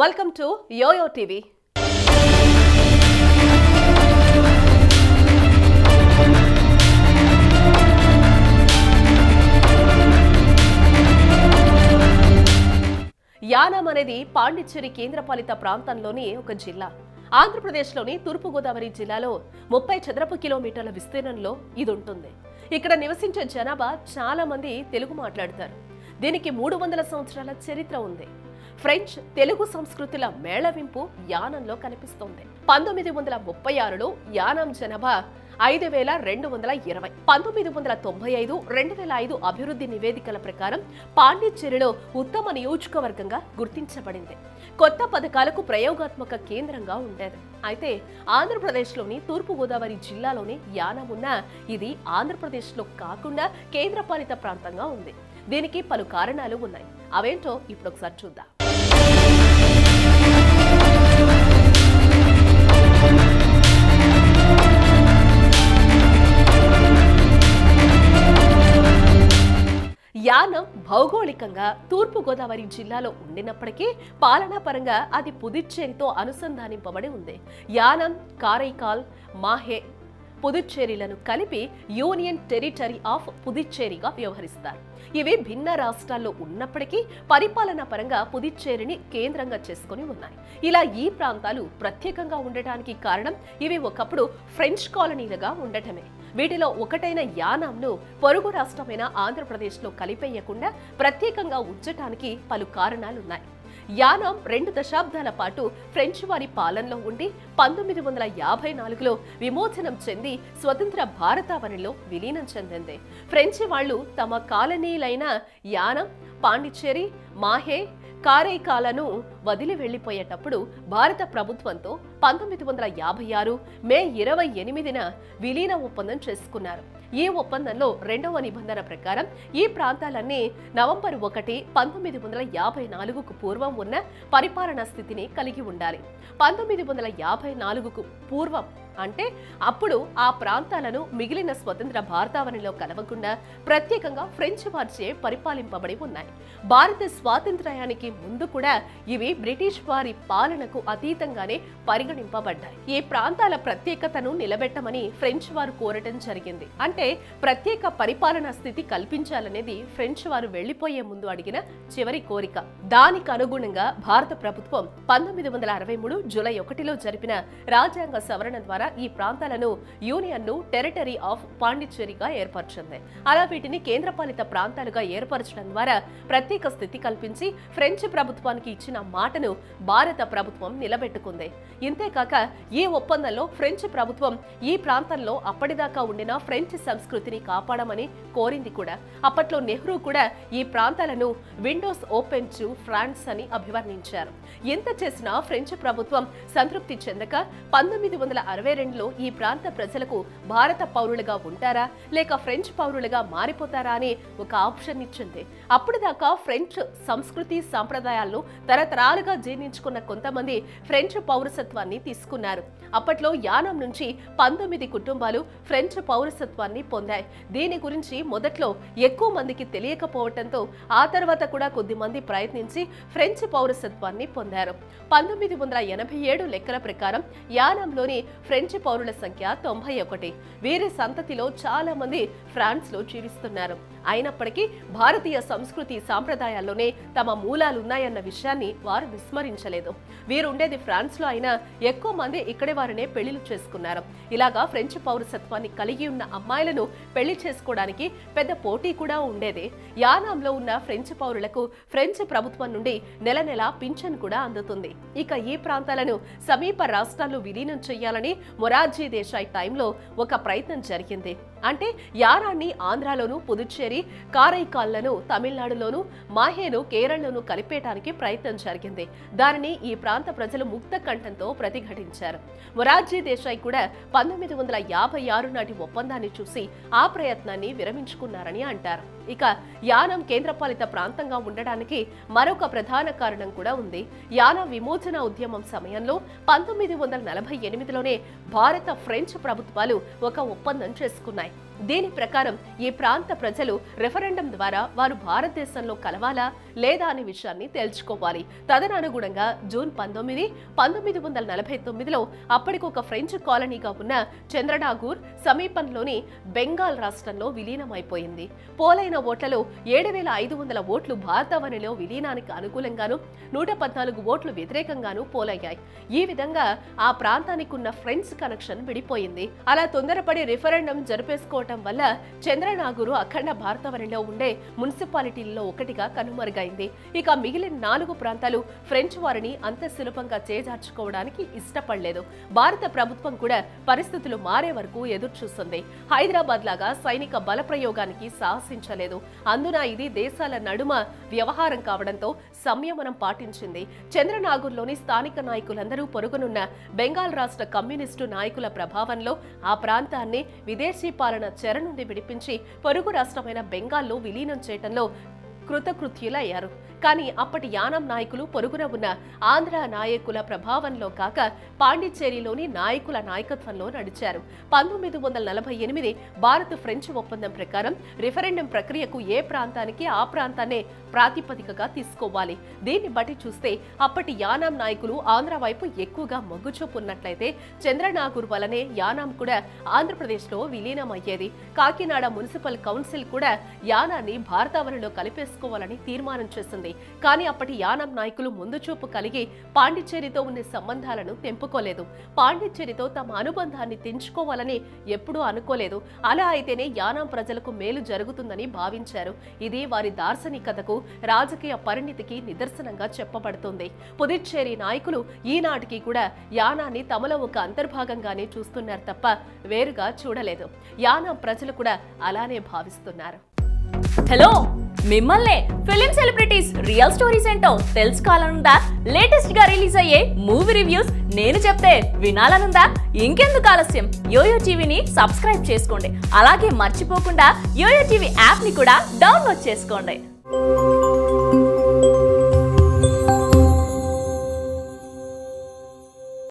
welcome to YoYo TV Yanam అనేది పాండిచ్చేరి కేంద్రపాలిత ప్రాంతంలోని ఒక జిల్లా ఆంధ్రప్రదేశ్లోని తూర్పుగోదావరి జిల్లాలో ముప్పై చదరపు కిలోమీటర్ల విస్తీర్ణంలో ఇది ఉంటుంది ఇక్కడ నివసించే జనాభా చాలా మంది తెలుగు మాట్లాడతారు దీనికి మూడు వందల సంవత్సరాల చరిత్ర ఉంది ఫ్రెంచ్ తెలుగు సంస్కృతుల మేళవింపు యానంలో కనిపిస్తోంది పంతొమ్మిది వందల ముప్పై ఆరులో యానాం జనాభా ఐదు వేల రెండు వందల ఇరవై పంతొమ్మిది వందల తొంభై ఐదు రెండు వేల ఐదు అభివృద్ధి నివేదికల ప్రకారం పాండిచ్చేరిలో ఉత్తమ నియోజకవర్గంగా గుర్తించబడింది కొత్త పథకాలకు ప్రయోగాత్మక కేంద్రంగా ఉండేది అయితే ఆంధ్రప్రదేశ్లోని తూర్పుగోదావరి జిల్లాలోని యానం ఉన్న ఇది ఆంధ్రప్రదేశ్లో కాకుండా కేంద్రపాలిత ప్రాంతంగా ఉంది దీనికి పలు కారణాలు ఉన్నాయి అవేంటో ఇప్పుడు ఒకసారి చూద్దాం యానం భౌగోళికంగా తూర్పు గోదావరి జిల్లాలో ఉండినప్పటికీ పాలనా పరంగా అది పుదుచ్చేరితో అనుసంధానింపబడి ఉంది యానం కారైకాల్ మాహే పుదుచ్చేరిలను కలిపి యూనియన్ టెరిటరీ ఆఫ్ పుదుచ్చేరిగా వ్యవహరిస్తారు ఇవి భిన్న రాష్ట్రాల్లో ఉన్నప్పటికీ పరిపాలనా పరంగా పుదుచ్చేరిని కేంద్రంగా చేసుకుని ఉన్నాయి ఇలా ఈ ప్రాంతాలు ప్రత్యేకంగా ఉండటానికి కారణం ఇవి ఒకప్పుడు ఫ్రెంచ్ కాలనీలుగా ఉండటమే వీటిలో ఒకటైన యానాంను పొరుగు రాష్ట్రమైన ఆంధ్రప్రదేశ్లో కలిపేయకుండా ప్రత్యేకంగా ఉంచటానికి పలు కారణాలున్నాయి యానాం రెండు దశాబ్దాల పాటు ఫ్రెంచ్ వారి పాలనలో ఉండి పంతొమ్మిది వందల యాభై నాలుగులో విమోచనం చెంది స్వతంత్ర భారతావనిలో విలీనం చెందింది ఫ్రెంచ్ వాళ్ళు తమ కాలనీలైన యానం పాండిచ్చేరి మాహే కారైకాలను వదిలి వెళ్లిపోయేటప్పుడు భారత ప్రభుత్వంతో పంతొమ్మిది వందల యాభై ఆరు మే ఇరవై ఎనిమిదిన విలీన ఒప్పందం చేసుకున్నారు ఈ ఒప్పందంలో రెండవ నిబంధన ప్రకారం ఈ ప్రాంతాలన్నీ నవంబర్ ఒకటి పంతొమ్మిది వందల యాభై నాలుగుకు పూర్వం ఉన్న పరిపాలనా స్థితిని కలిగి ఉండాలి పంతొమ్మిది వందల యాభై నాలుగుకు పూర్వం అంటే అప్పుడు ఆ ప్రాంతాలను మిగిలిన స్వతంత్ర భారతావనిలో కలవకుండా ప్రత్యేకంగా ఫ్రెంచ్ వారిచే పరిపాలింపబడి ఉన్నాయి భారత స్వాతంత్ర్యానికి ముందు కూడా ఇవి బ్రిటిష్ వారి పాలనకు అతీతంగానే పరిగణింపబడ్డాయి ఈ ప్రాంతాల ప్రత్యేకతను నిలబెట్టమని ఫ్రెంచ్ వారు కోరటం జరిగింది అంటే ప్రత్యేక పరిపాలనా స్థితి కల్పించాలనేది ఫ్రెంచ్ వారు వెళ్లిపోయే ముందు అడిగిన చివరి కోరిక దానికి అనుగుణంగా భారత ప్రభుత్వం పంతొమ్మిది వందల అరవై మూడు జూలై ఒకటిలో జరిపిన రాజ్యాంగ సవరణ ద్వారా ఈ ప్రాంతాలను యూనియన్ ను టెరిటరీ ఆఫ్ పాండిచ్చేరిగా ఏర్పరిచింది అలా వీటిని కేంద్రపాలిత ప్రాంతాలుగా ఏర్పరచడం ద్వారా ప్రత్యేక స్థితి కల్పించి ఫ్రెంచ్ ప్రభుత్వానికి ఇచ్చిన మాటను భారత ప్రభుత్వం నిలబెట్టుకుంది ఇంతేకాక ఈ ఒప్పందంలో ఫ్రెంచ్ ప్రభుత్వం ఈ ప్రాంతంలో అప్పటిదాకా ఉండిన ఫ్రెంచ్ సంస్కృతిని కాపాడమని కోరింది కూడా అప్పట్లో నెహ్రూ కూడా ఈ ప్రాంతాలను విండోస్ ఓపెన్ టు ఫ్రాన్స్ అని అభివర్ణించారు ఎంత చేసినా ఫ్రెంచ్ ప్రభుత్వం సంతృప్తి చెందక పంతొమ్మిది వందల అరవై రెండులో ఈ ప్రాంత ప్రజలకు భారత పౌరులుగా ఉంటారా లేక ఫ్రెంచ్ పౌరులుగా మారిపోతారా అని ఒక ఆప్షన్ ఇచ్చింది అప్పటిదాకా ఫ్రెంచ్ సంస్కృతి సాంప్రదాయాలను తరతరాలుగా జీర్ణించుకున్న కొంతమంది ఫ్రెంచ్ పౌరసత్వాన్ని తీసుకున్నారు అప్పట్లో యానం నుంచి పంతొమ్మిది కుటుంబాలు ఫ్రెంచ్ పౌరసత్వాన్ని పొందాయి దీని గురించి మొదట్లో ఎక్కువ మందికి తెలియకపోవటంతో ఆ తర్వాత కూడా కొద్ది మంది ప్రయత్నించి ఫ్రెంచ్ పౌరసత్వాన్ని పొందారు పంతొమ్మిది వందల ఎనభై ఏడు లెక్కల ప్రకారం యానంలోని ఫ్రెంచ్ పౌరుల సంఖ్య తొంభై ఒకటి వీరి సంతతిలో చాలా మంది ఫ్రాన్స్లో జీవిస్తున్నారు అయినప్పటికీ భారతీయ సంస్కృతి సాంప్రదాయాల్లోనే తమ మూలాలున్నాయన్న విషయాన్ని వారు విస్మరించలేదు వీరుండేది ఫ్రాన్స్లో అయినా ఎక్కువ మంది ఇక్కడి వారినే పెళ్లిలు చేసుకున్నారు ఇలాగా ఫ్రెంచ్ పౌరసత్వాన్ని కలిగి ఉన్న అమ్మాయిలను పెళ్లి చేసుకోవడానికి పెద్ద పోటీ కూడా ఉండేది యానాంలో ఉన్న ఫ్రెంచ్ పౌరులకు ఫ్రెంచ్ ప్రభుత్వం నుండి నెల నెల పింఛన్ కూడా అందుతుంది ఇక ఈ ప్రాంతాలను సమీప రాష్ట్రాల్లో విలీనం చేయాలని మొరార్జీ దేశాయ్ టైంలో ఒక ప్రయత్నం జరిగింది అంటే యానాన్ని ఆంధ్రాలోను పుదుచ్చేరి కారైకాల్లను తమిళనాడులోను మాహేను కేరళలోను కలిపేయడానికి ప్రయత్నం జరిగింది దానిని ఈ ప్రాంత ప్రజలు ముక్త కంఠంతో ప్రతిఘటించారు మొరార్జీ దేశాయ్ కూడా పంతొమ్మిది వందల యాభై ఆరు నాటి ఒప్పందాన్ని చూసి ఆ ప్రయత్నాన్ని విరమించుకున్నారని అంటారు ఇక యానం కేంద్రపాలిత ప్రాంతంగా ఉండడానికి మరొక ప్రధాన కారణం కూడా ఉంది యానం విమోచన ఉద్యమం సమయంలో పంతొమ్మిది వందల నలభై ఎనిమిదిలోనే భారత ఫ్రెంచ్ ప్రభుత్వాలు ఒక ఒప్పందం చేసుకున్నాయి దీని ప్రకారం ఈ ప్రాంత ప్రజలు రెఫరెండం ద్వారా వారు భారతదేశంలో కలవాలా లేదా అనే విషయాన్ని తేల్చుకోవాలి తదనుగుణంగా జూన్ పంతొమ్మిది పంతొమ్మిది వందల నలభై తొమ్మిదిలో అప్పటికి ఒక ఫ్రెంచ్ కాలనీగా ఉన్న చంద్రనాగూర్ సమీపంలోని బెంగాల్ రాష్ట్రంలో విలీనమైపోయింది పోలైన ఓట్లలో ఏడు వేల ఐదు వందల ఓట్లు భారతావనిలో విలీనానికి అనుకూలంగాను నూట పద్నాలుగు ఓట్లు వ్యతిరేకంగాను పోలయ్యాయి ఈ విధంగా ఆ ప్రాంతానికి ఉన్న ఫ్రెండ్స్ కనెక్షన్ విడిపోయింది అలా తొందరపడి రిఫరెండం జరిపేసుకోవటం వల్ల చంద్రనాగూరు అఖండ భారతవనిలో ఉండే మున్సిపాలిటీల్లో ఒకటిగా కనుమరుగైంది ఇక మిగిలిన నాలుగు ప్రాంతాలు ఫ్రెంచ్ వారిని అంత సులభంగా చేజార్చుకోవడానికి ఇష్టపడలేదు భారత ప్రభుత్వం కూడా పరిస్థితులు మారే వరకు ఎదురు చూస్తుంది హైదరాబాద్ లాగా సైనిక బల ప్రయోగానికి సాహసించలేదు అందున ఇది దేశాల నడుమ వ్యవహారం కావడంతో సంయమనం పాటించింది చంద్రనాగూర్లోని స్థానిక నాయకులందరూ పొరుగునున్న బెంగాల్ రాష్ట్ర కమ్యూనిస్టు నాయకుల ప్రభావంలో ఆ ప్రాంతాన్ని విదేశీ పాలన చెర నుండి విడిపించి పొరుగు రాష్ట్రమైన బెంగాల్లో విలీనం చేయటంలో కృతకృత్యులయ్యారు కానీ అప్పటి యానం నాయకులు పొరుగున ఉన్న ఆంధ్ర నాయకుల ప్రభావంలో కాక పాండిచ్చేరిలోని నాయకుల నాయకత్వంలో నడిచారు పంతొమ్మిది వందల నలభై ఎనిమిది భారత్ ఫ్రెంచ్ ఒప్పందం ప్రకారం రిఫరెండం ప్రక్రియకు ఏ ప్రాంతానికి ఆ ప్రాంతాన్నే ప్రాతిపదికగా తీసుకోవాలి దీన్ని బట్టి చూస్తే అప్పటి యానాం నాయకులు ఆంధ్ర వైపు ఎక్కువగా మొగ్గు చూపున్నట్లయితే చంద్రనాగూర్ వలనే యానాం కూడా ఆంధ్రప్రదేశ్లో విలీనమయ్యేది కాకినాడ మున్సిపల్ కౌన్సిల్ కూడా యానాన్ని భారతావనిలో కలిపేసుకోవాలని తీర్మానం చేసింది కానీ అప్పటి యానం నాయకులు ముందు చూపు కలిగి పాండిచ్చేరితో ఉన్న సంబంధాలను తెంపుకోలేదు పాండిచ్చేరితో తమ అనుబంధాన్ని తెంచుకోవాలని ఎప్పుడూ అనుకోలేదు అలా అయితేనే యానాం ప్రజలకు మేలు జరుగుతుందని భావించారు ఇది వారి దార్శనికతకు రాజకీయ పరిణితికి నిదర్శనంగా చెప్పబడుతుంది పుదుచ్చేరి నాయకులు ఈనాటికి కూడా యానాన్ని తమలో ఒక అంతర్భాగంగానే చూస్తున్నారు తప్ప వేరుగా చూడలేదు యానాం ప్రజలు కూడా అలానే భావిస్తున్నారు హలో మిమ్మల్నే ఫిలిం సెలబ్రిటీస్ రియల్ స్టోరీస్ ఏంటో తెలుసుకోవాలనుందా లేటెస్ట్ గా రిలీజ్ అయ్యే మూవీ రివ్యూస్ నేను చెప్తే వినాలనుందా ఇంకెందుకు ఆలస్యం యోయో టీవీని సబ్స్క్రైబ్ చేసుకోండి అలాగే మర్చిపోకుండా యోయో టీవీ యాప్ ని కూడా డౌన్లోడ్ చేసుకోండి